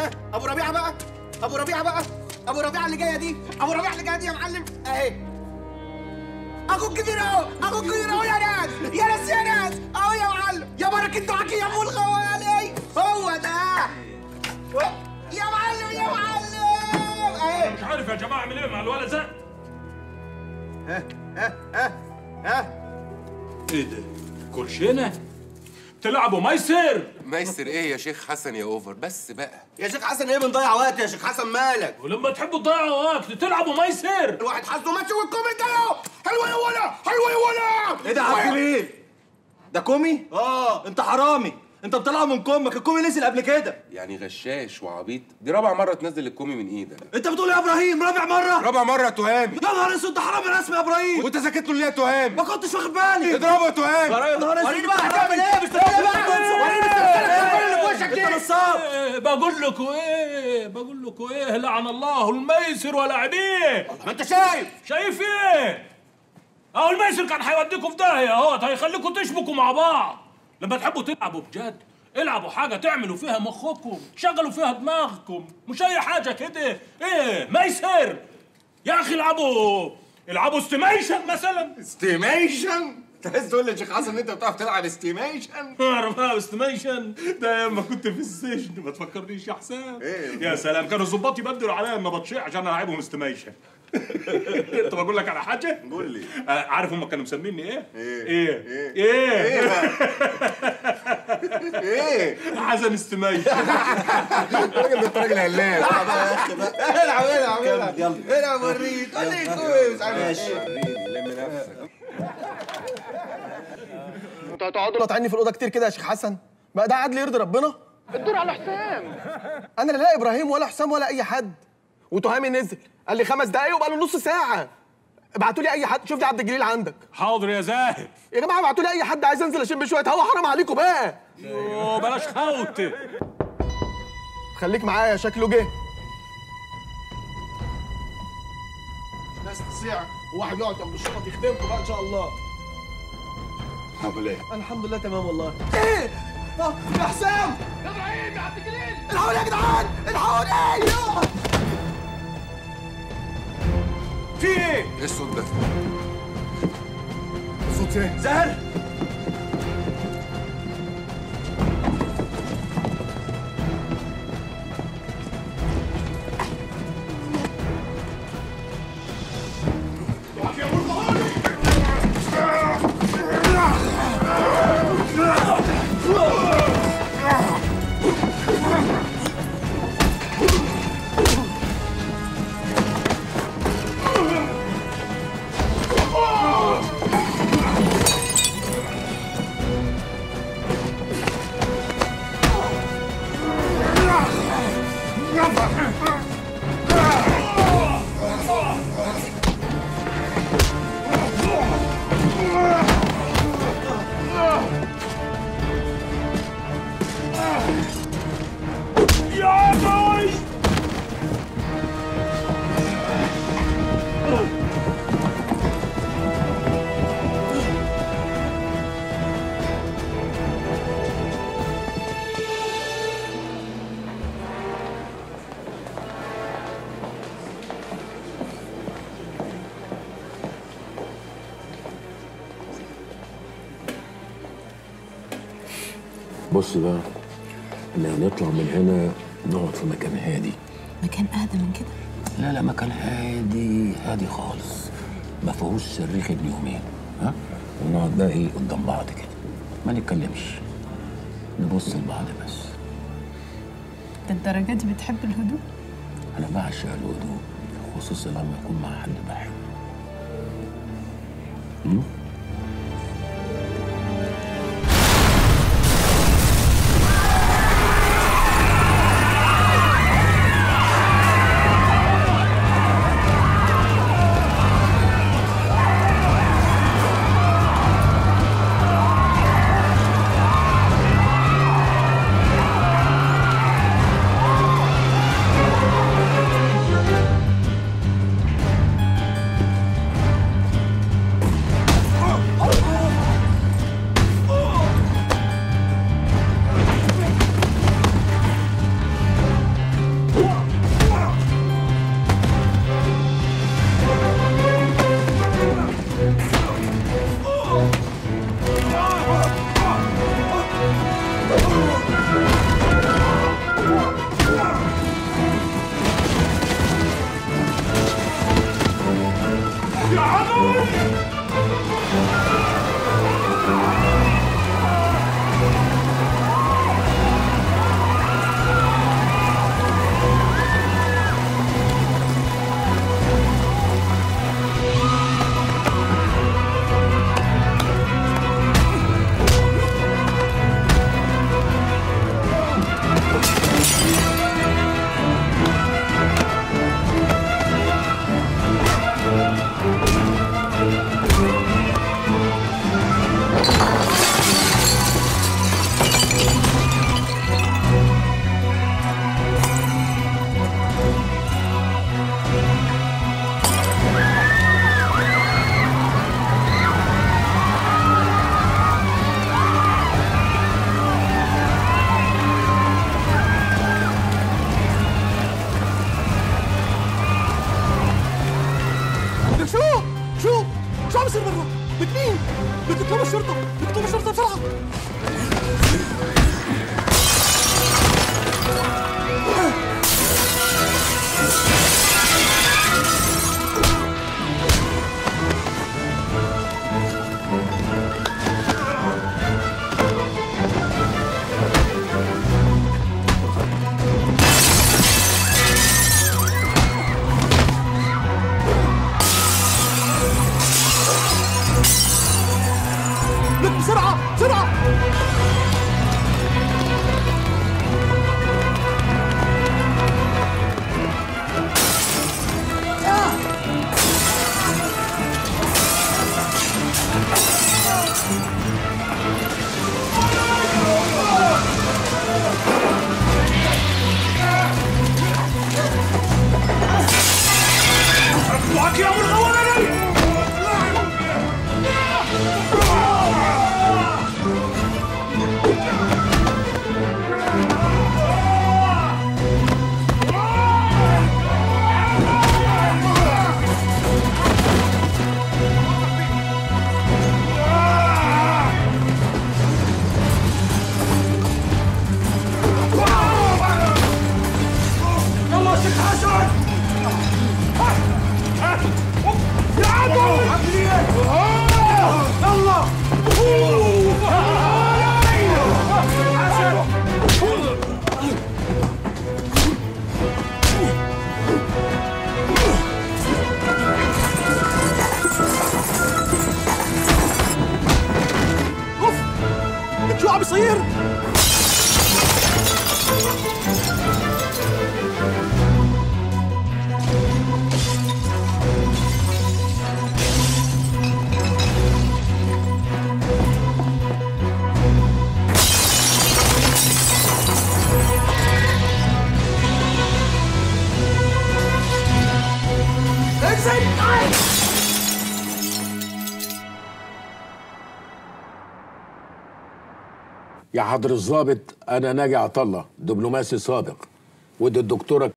ها ابو ربيعه بقى ابو ربيعه بقى ابو ربيعه اللي جايه دي ابو ربيعه اللي جايه دي يا معلم اهي اخوك كبير اهو اخوك كبير اهو يا ناس يا ناس يا ناس اهو يا معلم يا بركه دعاك يا ابو الخوالي هو ده يا معلم يا معلم اهي مش عارف يا جماعه اعمل ايه مع الولد ده ها ها ها ها ايه ده كلشينه تلعبوا ميسر ميسر ايه يا شيخ حسن يا اوفر بس بقى يا شيخ حسن ايه بنضيع وقت يا شيخ حسن مالك ولما تحبوا تضيعوا وقت تلعبوا ميسر الواحد حظه ماشي والكومي ده اهو حلوه يا ولا حلوه يا ولا ايه ده يا عبد الجليل؟ ده كومي؟ اه انت حرامي انت بتطلع من كمك الكومي نزل قبل كده يعني غشاش وعبيط دي رابع مره تنزل الكومي من ايدك انت بتقول إيه يا ابراهيم رابع مره رابع مره تهامي يا نهار اسود ده حرامي رسمي يا ابراهيم وانت ساكت له ليه يا تهامي ما كنتش واخد بالي اضربه يا تهامي يا نهار اسود وريني بقى هتعمل ايه مش وريني السلسله اللي في وشك انت دي نصاب إيه بقول لكم ايه بقول لكم ايه لعن الله الميسر ولاعبيه ما انت شايف شايف ايه اهو الميسر كان هيوديكم في داهيه اهوت هيخليكم تشبكوا مع بعض لما تحبوا تلعبوا بجد العبوا حاجة تعملوا فيها مخكم شغلوا فيها دماغكم مش أي حاجة كده إيه ميسر يا أخي العبوا العبوا استيميشن مثلا استيميشن انت عايز تقول لي يا شيخ حسن ان انت بتعرف تلعب استيميشن اعرف بقى استيميشن ده لما كنت في السجن ما تفكرنيش يا حسام إيه؟ يا سلام كانوا الظباط يبدلوا عليا لما بطشيع عشان العبهم استيميشن انت بقول لك على حاجه قول لي آه، عارف هم كانوا مسميني ايه إيه؟ ايه إيه؟ ايه, ايه بقى ايه حسن استيميشن الراجل ده انت راجل هلال العب العب العب يلا العب وريك قول لي كويس ماشي لم نفسك انتوا هتقعدوا تطعني في الاوضه كتير كده يا شيخ حسن بقى ده عدل يرضي ربنا الدور على حسام انا لا ابراهيم ولا حسام ولا اي حد وتهامي نزل قال لي خمس دقايق وبقى له نص ساعه ابعتوا لي اي حد شوف لي عبد الجليل عندك حاضر يا زاهد يا جماعه ابعتوا لي اي حد عايز انزل اشم شويه هوا حرام عليكم بقى أوه، بلاش خوت خليك معايا شكله جه ناس تصيع وواحد يقعد جنب الشرطه يخدمكم بقى ان شاء الله عامل ايه الحمد لله تمام والله ايه آه، يا حسام يا ابراهيم يا عبد الجليل الحقوني يا جدعان الحقوني آه. في ايه ايه الصوت ده صوت ايه زهر يا باي بص بقى احنا هنطلع من هنا نقعد في مكان هادي مكان اهدى من كده لا لا مكان هادي هادي خالص ما فيهوش صريخ ابن يومين ها ونقعد بقى ايه قدام بعض كده ما نتكلمش نبص لبعض بس للدرجه دي بتحب الهدوء انا بعشق الهدوء خصوصا لما اكون مع حد بحبه يا بيصير يا حضر الضابط انا ناجي عطله دبلوماسي سابق ودي الدكتوره